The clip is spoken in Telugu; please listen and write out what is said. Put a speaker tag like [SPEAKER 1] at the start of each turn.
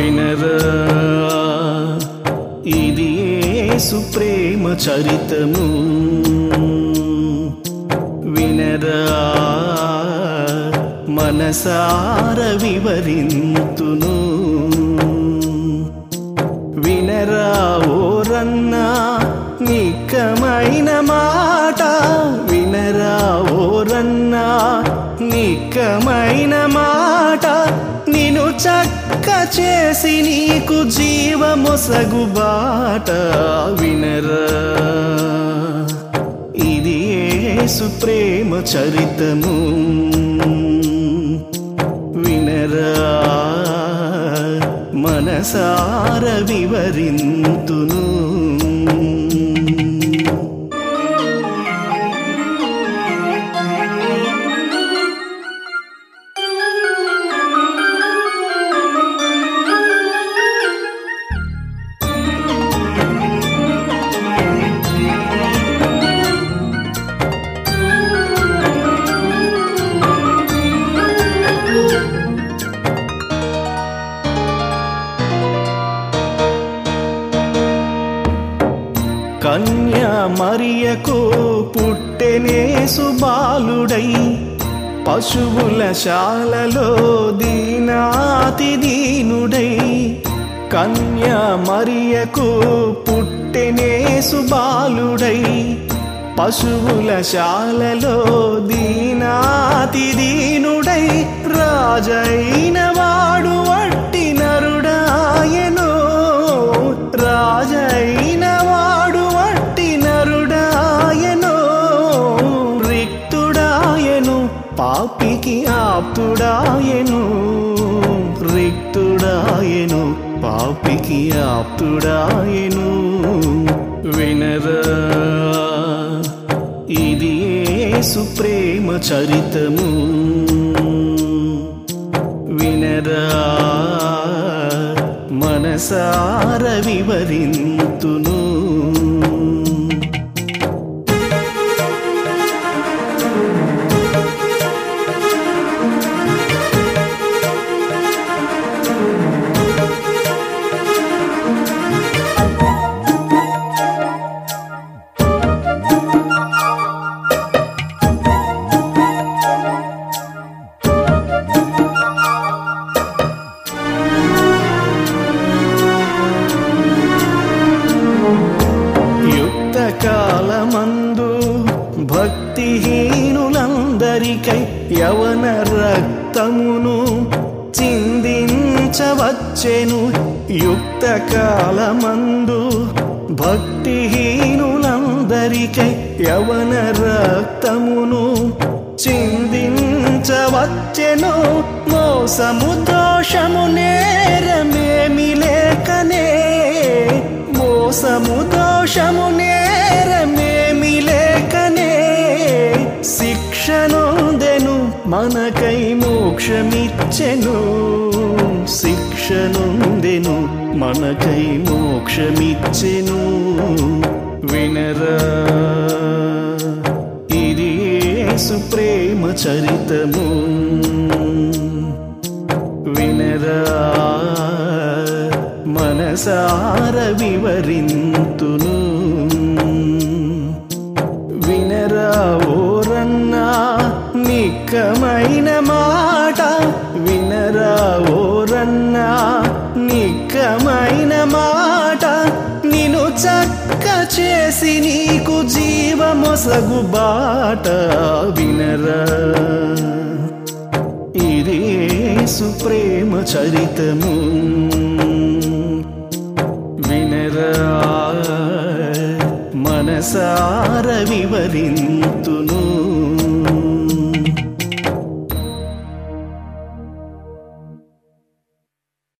[SPEAKER 1] వినరా ఇది యేసు ప్రేమ చరితము వినరా మనసార వివరింతును వినరా ఓరన్నా నిక్కమైన మాట వినరా ఓరన్నా నిక్కమైన మాట నిన్ను చక్క చేసి నీకు జీవమొసగు బాట వినరా ఇది యేసు ప్రేమ చరితము వినరా మనసార వివరింతును కన్యా మరియకు పుట్టెనేసు బాలుడై పశువుల శాలలో దీనాతి దీనుడై కన్యా మరియకు పుట్టెనేసు బాలుడై పశువుల శాలలో దీనాతి దీనుడై రాజైన వాడు వట్టి నరుడాయను రాజైన వాడు వట్టి నరుడాయను రిక్తుడాయను పాపికి ఆప్తుడాయను రిక్తుడాయను పాపికి ఆప్తుడాయను వినరా ఇది యేసు ప్రేమ చరితము వినరా మనసార వివరింతును యుక్త కాలమందు భక్తిహీనులందరికై యవన రక్తమును చిందించవచ్చెను యుక్త కాలమందు భక్తిహీనులందరికై యవన రక్తమును చిందించవచ్చెను మోసము దోషము నేరమేమి లేకనే మోసము దోషము నేరమేమి లేకనే శిక్షనొందెను మనకై మోక్షమిచ్చెను శిక్షనొందెను మనకై మోక్షమిచ్చెను వినరా ఇది యేసు ప్రేమ చరితము వినరా మనసార వివరింతును వినరా ఓరన్నా నిక్కమైన మాట వినరా ఓరన్నా నిక్కమైన మాట నిన్ను చక్క చేసి నీకు జీవమొసగు బాట వినరా ఇది యేసు ప్రేమ చరితము వినరా మనసార వివరింతును